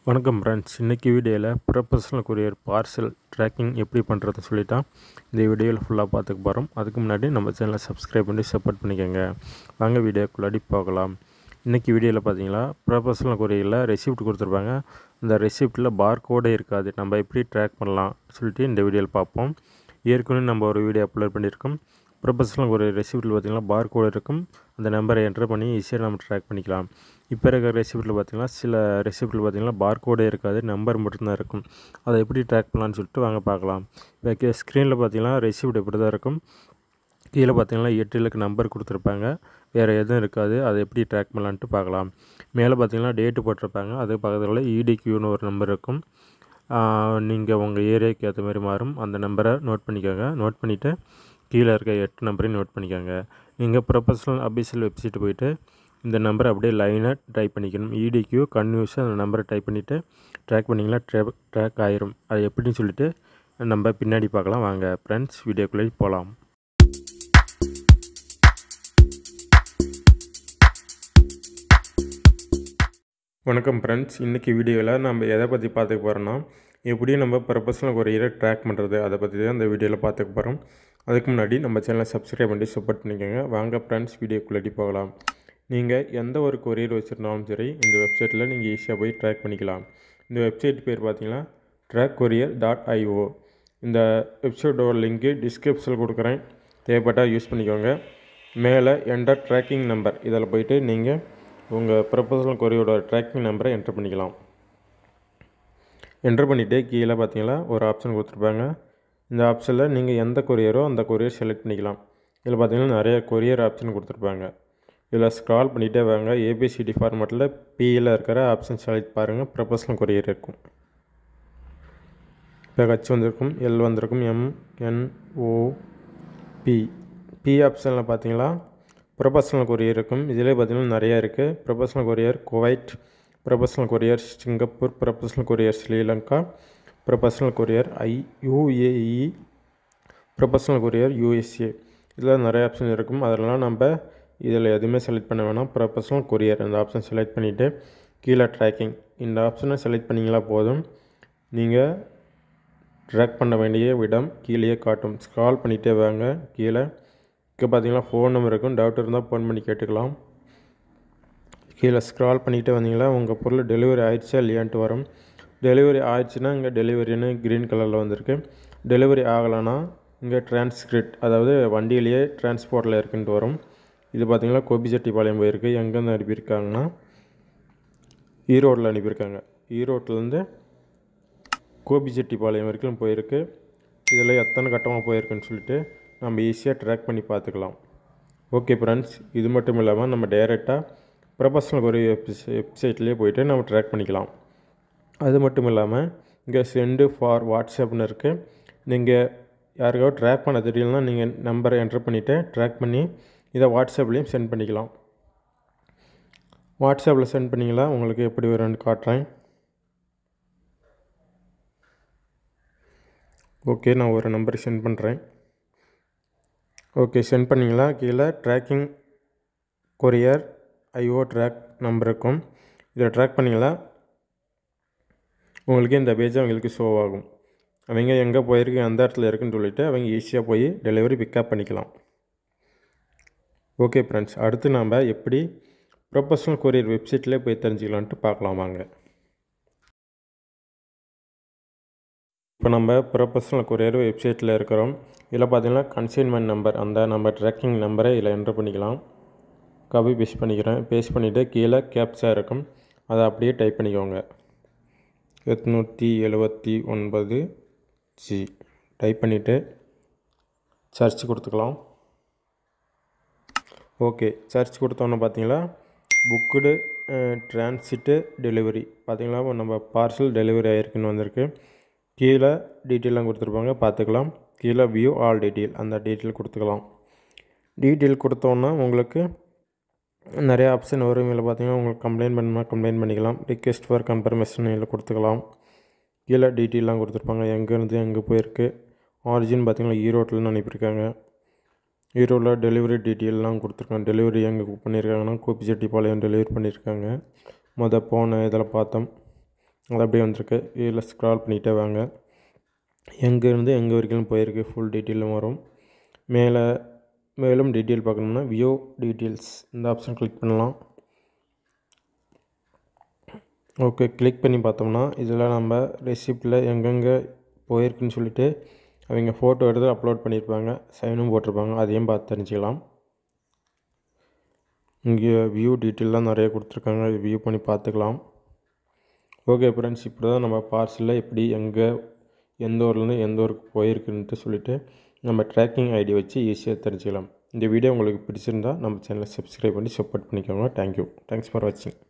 வணக்கம் ஃப்ரெண்ட்ஸ் இன்றைக்கி வீடியோவில் ப்ரொஃபஷனல் கொரியர் பார்சல் ட்ராக்கிங் எப்படி பண்ணுறது சொல்லிட்டா இந்த வீடியோவில் ஃபுல்லாக பார்த்துக்க போகிறோம் அதுக்கு முன்னாடி நம்ம சேனலை சப்ஸ்கிரைப் பண்ணி சப்போர்ட் பண்ணிக்கோங்க வாங்க வீடியோக்குள்ளாடி போகலாம் இன்றைக்கி வீடியோவில் பார்த்தீங்களா ப்ரொஃபஷனல் கொரியரில் ரெசிப்ட் கொடுத்துருப்பாங்க அந்த ரெசிப்ட்டில் பார் கோடே இருக்காது நம்ம எப்படி ட்ராக் பண்ணலாம் சொல்லிட்டு இந்த வீடியோவில் பார்ப்போம் ஏற்கனவே நம்ம ஒரு வீடியோ அப்லோட் பண்ணியிருக்கோம் ப்ரொஃபஷனல் ஒரு ரெசிப்ட்டில் பார்த்திங்கன்னா பார் கோடு இருக்கும் அந்த நம்பரை என்டர் பண்ணி ஈஸியாக நம்ம ட்ராக் பண்ணிக்கலாம் இப்போ இருக்கிற ரெசிப்ட்டில் பார்த்திங்கன்னா சில ரெசிப்ட்டில் பார்த்திங்கன்னா பார் கோடே இருக்காது நம்பர் மட்டும்தான் இருக்கும் அதை எப்படி ட்ராக் பண்ணலான்னு சொல்லிட்டு வாங்க பார்க்கலாம் இப்போ ஸ்க்ரீனில் பார்த்திங்கன்னா ரெசிப்ட் இப்படி தான் இருக்கும் கீழே பார்த்தீங்கன்னா எட்டு இலக்கு நம்பர் கொடுத்துருப்பாங்க வேறு எதுவும் இருக்காது அதை எப்படி ட்ராக் பண்ணலான்ட்டு பார்க்கலாம் மேலே பார்த்தீங்கன்னா டேட்டு போட்டிருப்பாங்க அது பக்கத்தில் இடிக்யூன்னு ஒரு நம்பர் இருக்கும் நீங்கள் உங்கள் ஏரியாவுக்கு ஏற்ற மாதிரி மாறும் அந்த நம்பரை நோட் பண்ணிக்கோங்க நோட் பண்ணிவிட்டு கீழே இருக்க எட்டு நம்பரையும் நோட் பண்ணிக்கோங்க நீங்கள் ப்ரொஃபஷனல் அபிஷியல் வெப்சைட் போயிட்டு இந்த நம்பரை அப்படியே லைனாக டைப் பண்ணிக்கணும் இடிக்யூ கன்யூஸாக அந்த நம்பரை டைப் பண்ணிவிட்டு ட்ராக் பண்ணிங்கன்னா ட்ரே ட்ராக் ஆயிரும் அது எப்படின்னு சொல்லிட்டு நம்ம பின்னாடி பார்க்கலாம் வாங்க ஃப்ரெண்ட்ஸ் வீடியோக்குள்ளே போகலாம் வணக்கம் ஃப்ரெண்ட்ஸ் இன்றைக்கி வீடியோவில் நம்ம எதை பற்றி பார்த்துக்க போகிறோன்னா எப்படி நம்ம ப்ரொஃபஷனல் கொரியரை ட்ராக் பண்ணுறது அதை பற்றி தான் இந்த வீடியோவில் பார்த்துக்க போகிறோம் அதுக்கு முன்னாடி நம்ம சேனலை சப்ஸ்கிரைப் பண்ணி சப்போர்ட் பண்ணிக்கோங்க வாங்க ஃப்ரெண்ட்ஸ் வீடியோக்குள்ளே போகலாம் நீங்கள் எந்த ஒரு கொரியர் வச்சுருந்தாலும் சரி இந்த வெப்சைட்டில் நீங்கள் ஈஸியாக போய் ட்ராக் பண்ணிக்கலாம் இந்த வெப்சைட் பேர் பார்த்தீங்கன்னா ட்ராக் கொரியர் டாட் ஐஓ இந்த வெப்சைட்டோட லிங்க்கு டிஸ்கிரிப்ஷனில் கொடுக்குறேன் தேவைப்பட்டால் யூஸ் பண்ணிக்கோங்க மேலே என்டர் ட்ராக்கிங் நம்பர் இதில் போயிட்டு நீங்கள் உங்கள் ப்ரொபோசல் கொரியோட ட்ராக்கிங் நம்பரை என்டர் பண்ணிக்கலாம் என்டர் பண்ணிவிட்டு கீழே பார்த்தீங்கன்னா ஒரு ஆப்ஷன் கொடுத்துருப்பாங்க இந்த ஆப்ஷனில் நீங்கள் எந்த கொரியரோ அந்த கொரியர் செலக்ட் பண்ணிக்கலாம் இதில் பார்த்தீங்கன்னா நிறைய கொரியர் ஆப்ஷன் கொடுத்துருப்பாங்க இதில் ஸ்க்ரால் பண்ணிகிட்டே வாங்க ஏபிசிடி ஃபார்மேட்டில் பியில் இருக்கிற ஆப்ஷன் செலக்ட் பாருங்கள் ப்ரொபோசல் கொரியர் இருக்கும் இப்போ ஹச் வந்திருக்கும் எல் வந்திருக்கும் M N O P P ஆப்ஷனில் பார்த்தீங்களா ப்ரொபஷனல் கொரியர் இருக்கும் இதிலே பார்த்திங்கன்னா நிறையா இருக்குது professional courier Kuwait professional courier Singapore professional courier Sri Lanka professional courier ஐ யூஏஇ ப்ரொபஷனல் கொரியர் யூஎஸ்ஏ இதில் நிறைய ஆப்ஷன் இருக்கும் அதெல்லாம் நம்ம இதில் எதுவுமே செலக்ட் பண்ண வேணாம் ப்ரொபஷனல் கொரியர் அந்த ஆப்ஷன் செலக்ட் பண்ணிவிட்டு கீழே ட்ராக்கிங் இந்த ஆப்ஷனை செலக்ட் பண்ணிங்களா போதும் நீங்கள் ட்ராக் பண்ண வேண்டிய விடம் கீழே காட்டும் ஸ்க்ரால் பண்ணிகிட்டே வாங்க கீழே இங்கே பார்த்தீங்கன்னா ஃபோன் நம்பர் இருக்கும் டவுட் இருந்தால் ஃபோன் பண்ணி கேட்டுக்கலாம் கீழே ஸ்க்ரால் பண்ணிகிட்டே வந்தீங்களா உங்கள் பொருள் டெலிவரி ஆயிடுச்சா இல்லையான்ட்டு வரும் டெலிவரி ஆயிடுச்சுன்னா இங்கே டெலிவரின்னு க்ரீன் கலரில் வந்திருக்கு டெலிவரி ஆகலைன்னா இங்கே டிரான்ஸ்கிரிப்ட் அதாவது வண்டியிலேயே டிரான்ஸ்போர்ட்டில் இருக்குன்ட்டு வரும் இது பார்த்திங்கன்னா கோபிச்செட்டிப்பாளையம் போயிருக்கு எங்கேருந்து அனுப்பியிருக்காங்கன்னா ஈரோட்டில் அனுப்பியிருக்காங்க ஈரோட்டிலேருந்து கோபிச்செட்டிப்பாளையம் வரைக்கும் போயிருக்கு இதில் எத்தனை கட்டமாக போயிருக்குன்னு சொல்லிட்டு நம்ம ஈஸியாக ட்ராக் பண்ணி பார்த்துக்கலாம் ஓகே ஃப்ரெண்ட்ஸ் இது மட்டும் இல்லாமல் நம்ம டைரெக்டாக ப்ரொஃபஷனல் ஒரு வெப்சைட்லேயே போயிட்டு நம்ம ட்ராக் பண்ணிக்கலாம் அது மட்டும் இல்லாமல் இங்கே சென்டு ஃபார் வாட்ஸ்அப்னு இருக்குது நீங்கள் யாருக்காவது ட்ராக் பண்ண தெரியலனா நீங்கள் நம்பரை என்டர் பண்ணிவிட்டு ட்ராக் பண்ணி இதை வாட்ஸ்அப்லேயும் சென்ட் பண்ணிக்கலாம் வாட்ஸ்அப்பில் சென்ட் பண்ணிங்களா உங்களுக்கு எப்படி வரும்னு காட்டுறேன் ஓகே நான் ஒரு நம்பர் சென்ட் பண்ணுறேன் ஓகே சென்ட் பண்ணிங்களா கீழே ட்ராக்கிங் கொரியர் ஐஓ ட்ராக் நம்பர் இருக்கும் இதை ட்ராக் பண்ணிங்களா உங்களுக்கு இந்த பேஜ் அவங்களுக்கு ஷோ ஆகும் அவங்க எங்கே போயிருக்கு எந்த இடத்துல இருக்குன்னு சொல்லிவிட்டு அவங்க ஈஸியாக போய் டெலிவரி பிக்கப் பண்ணிக்கலாம் ஓகே ஃப்ரெண்ட்ஸ் அடுத்து நாம் எப்படி ப்ரொஃபஷனல் கொரியர் வெப்சைட்லேயே போய் தெரிஞ்சுக்கலான்ட்டு பார்க்கலாம் வாங்க இப்போ நம்ம ப்ரொஃபஷனல் கொரியர் வெப்சைட்டில் இருக்கிறோம் இதில் பார்த்தீங்கன்னா கன்சைன்மெண்ட் நம்பர் அந்த நம்ம ட்ராக்கிங் நம்பரை இதில் என்டர் பண்ணிக்கலாம் காப்பி பேஸ்ட் பண்ணிக்கிறேன் பேஸ்ட் பண்ணிவிட்டு கீழே கேப்ஸாக இருக்கும் அதை அப்படியே டைப் பண்ணிக்கோங்க எட்நூற்றி எழுபத்தி ஒன்பது ஜி டைப் பண்ணிவிட்டு சர்ச் கொடுத்துக்கலாம் ஓகே சர்ச் கொடுத்தோன்னே பார்த்தீங்களா புக்குடு டிரான்சிட்டு டெலிவரி பார்த்தீங்களா நம்ம பார்சல் டெலிவரி ஆகிருக்குன்னு வந்திருக்கு கீழே டீட்டெயிலாம் கொடுத்துருப்பாங்க பார்த்துக்கலாம் கீழே வியூ ஆல் டீட்டெயில் அந்த டீட்டெயில் கொடுத்துக்கலாம் டீட்டெயில் கொடுத்தோன்னா உங்களுக்கு நிறைய ஆப்ஷன் வரும் இதில் பார்த்தீங்கன்னா உங்களுக்கு கம்ப்ளைண்ட் பண்ணணுமா கம்ப்ளைண்ட் பண்ணிக்கலாம் ரிக்வெஸ்ட் ஃபார் கன்ஃபர்மேஷன் இதில் கொடுத்துக்கலாம் கீழே டீட்டெயிலாம் கொடுத்துருப்பாங்க எங்கேருந்து எங்கே போயிருக்கு ஆரிஜின் பார்த்தீங்கன்னா ஈரோட்டில்னு அனுப்பியிருக்காங்க ஈரோட்டில் டெலிவரி டீட்டெயிலெலாம் கொடுத்துருக்காங்க டெலிவரி எங்கே பண்ணியிருக்காங்கன்னா கோபிச்செட்டிப்பாளையம் டெலிவரி பண்ணியிருக்காங்க மொதல் போன இதில் பார்த்தோம் அது அப்படியே வந்திருக்கு இதில் ஸ்க்ரால் பண்ணிகிட்டே வாங்க எங்கேருந்து எங்கே வரைக்கும் போயிருக்கு ஃபுல் டீட்டெயிலும் வரும் மேலே மேலும் டீட்டெயில் பார்க்கணும்னா வியூ டீட்டெயில்ஸ் இந்த ஆப்ஷன் கிளிக் பண்ணலாம் ஓகே கிளிக் பண்ணி பார்த்தோம்னா இதில் நம்ம ரெசிப்டில் எங்கெங்கே போயிருக்குன்னு சொல்லிட்டு அவங்க ஃபோட்டோ எடுத்து அப்லோட் பண்ணியிருப்பாங்க சைனும் போட்டிருப்பாங்க அதையும் பார்த்து தெரிஞ்சுக்கலாம் இங்கே வியூ டீட்டெயிலாம் நிறைய கொடுத்துருக்காங்க வியூ பண்ணி பார்த்துக்கலாம் ஓகே ஃப்ரெண்ட்ஸ் இப்படி தான் நம்ம பார்சலில் எப்படி எங்கே எந்த ஊர்லேருந்து எந்த ஊருக்கு போயிருக்குன்ட்டு சொல்லிவிட்டு நம்ம ட்ராக்கிங் ஐடி வச்சு ஈஸியாக தெரிஞ்சுக்கலாம் இந்த வீடியோ உங்களுக்கு பிடிச்சிருந்தா நம்ம சேனலை சப்ஸ்கிரைப் பண்ணி சப்போர்ட் பண்ணிக்கோங்க தேங்க்யூ தேங்க்ஸ் ஃபார் வாட்சிங்